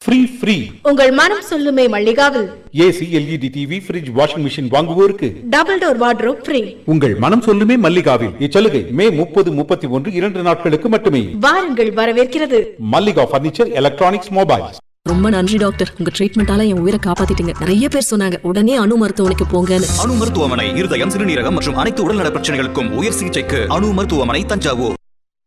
Free free உங்கள் மனம் சொல்லுமே மல்லிகாவில் AC LED TV fridge washing machine வாங்குவோருக்கு டபுள் டோர் வார்ட்ரோப் ஃப்ரீ உங்கள் மனம் சொல்லுமே மல்லிகாவில் இச்சலுகை மே முப்பது முப்பத்தி ஒன்று இரண்டு நாட்களுக்கு மட்டுமே வாருங்கள் வரவேற்கிறது மல்லிகா பர்னிச்சர் எலக்ட்ரானிக்ஸ் மொபைல்ஸ் ரொம்ப நன்றி டாக்டர் உங்க ட்ரீட்மெண்டால என் உயிரை காப்பாத்திட்டீங்க நிறைய பேர் சொன்னாங்க உடனே அணு மருத்துவமனைக்கு போங்கன்னு அணு மருத்துவமனை இருதயம் சிறுநீரகம் மற்றும் அனைத்து உடல்நல பிரச்சனைகளுக்கும் உயர் சிகிச்சைக்கு அணு மருத்துவமனை தஞ்சாவூர்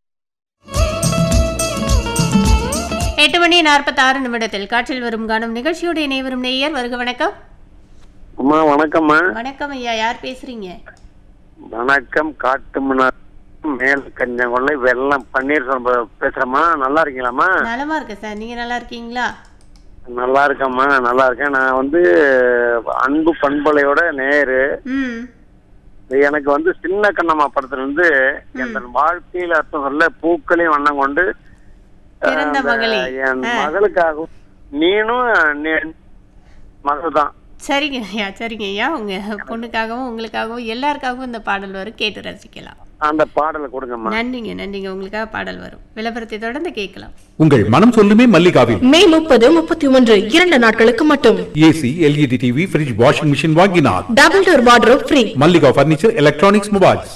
எட்டு மணி நாற்பத்தாறு நிமிடத்தில் காற்றில் வரும் காணும் நிகழ்ச்சியோடு இணைவரும் நேயர் வருக வணக்கம் அம்மா வணக்கம்மா வணக்கம் ஐயா யார் பேசுறீங்க வணக்கம் காட்டு மன்னார் மேல் கஞ்சங்கொள்ளை வெள்ளம் பன்னீர்செல்வம் பேசுறேம்மா நல்லா இருக்கீங்களாம்மா நலமா இருக்கு சார் நீங்க நல்லா இருக்கீங்களா நல்லா இருக்கேம்மா நல்லா இருக்கேன் நான் வந்து அன்பு பண்பலையோட நேரு ம் எனக்கு வந்து சின்ன கண்ணம்மா படத்துல இருந்து என் வாழ்க்கையில அர்த்தம் சொல்ல பூக்களையும் வண்ணம் கொண்டு பிறந்த அந்த மகளே. என் ஆ. மகளுக்காகவும் நீனும் நீ- மகள்தான் சரிங்க ஐயா சரிங்க ஐயா உங்க பொண்ணுக்காகவும் உங்களுக்காகவும் எல்லாருக்காகவும் இந்த பாடல் வரும் கேட்டு ரசிக்கலாம் அந்த பாடலை கொடுங்கம்மா நன்றிங்க நன்றிங்க உங்களுக்காக பாடல் வரும் விளம்பரத்தை தொடர்ந்து கேட்கலாம் உங்கள் மனம் சொல்லுமே மல்லிகாவில் மே முப்பது முப்பத்தி ஒன்று இரண்டு நாட்களுக்கு மட்டும் AC LED TV fridge washing machine வாங்கினார் double door wardrobe free Mallika furniture electronics mobiles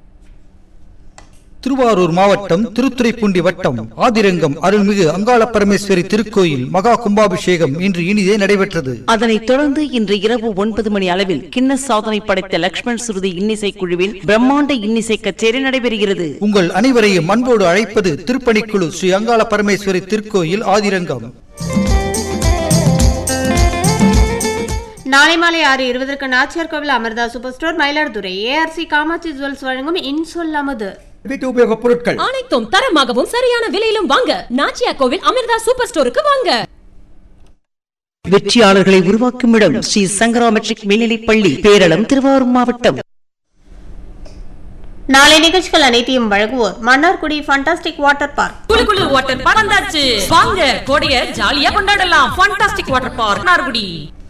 Thiruvarur மாவட்டம் திருத்துறைப்பூண்டி வட்டம் ஆதிரங்கம் அருள்மிகு அங்காள பரமேஸ்வரி திருக்கோயில் மகா கும்பாபிஷேகம் இன்று இனிதே நடைபெற்றது அதனைத் தொடர்ந்து இன்று இரவு ஒன்பது மணி அளவில் கின்ன சாதனை படைத்த லக்ஷ்மண் சுருதி இன்னிசை குழுவின் பிரம்மாண்ட இன்னிசை கச்சேரி நடைபெறுகிறது உங்கள் அனைவரையும் அன்போடு அழைப்பது திருப்பணிக்குழு ஸ்ரீ அங்காள பரமேஸ்வரி திருக்கோயில் ஆதிரங்கம் நாளை மாலை ஆறு இருபதற்கு Nachiyar Koil Amirtha super store Mayiladuthurai ARC Kamatchi jewels வழங்கும் இன்சொல் அமுது வீட்டு உபயோகப் பொருட்கள் அனைத்தும் தரமாகவும் சரியான விலையிலும் வாங்க நாச்சியா கோவில் அமிர்தா சூப்பர் ஸ்டோருக்கு வாங்க வெற்றியாளர்களை உருவாக்கும் இடம் ஸ்ரீ சங்கரா மெட்ரிக் மேல்நிலைப் பள்ளி பேரளம் திருவாரூர் மாவட்டம் நாளை நிகழ்ச்சிகள் அனைத்தையும் வழங்குவோர் மன்னார்குடி ஃபண்டாஸ்டிக் வாட்டர் பார்க் குளு குளு வாட்டர் பார்க் வந்தாச்சு வாங்க கோடைய ஜாலியா கொண்டாடலாம் ஃபண்டாஸ்டிக் வாட்டர் பார்க் நார்குடி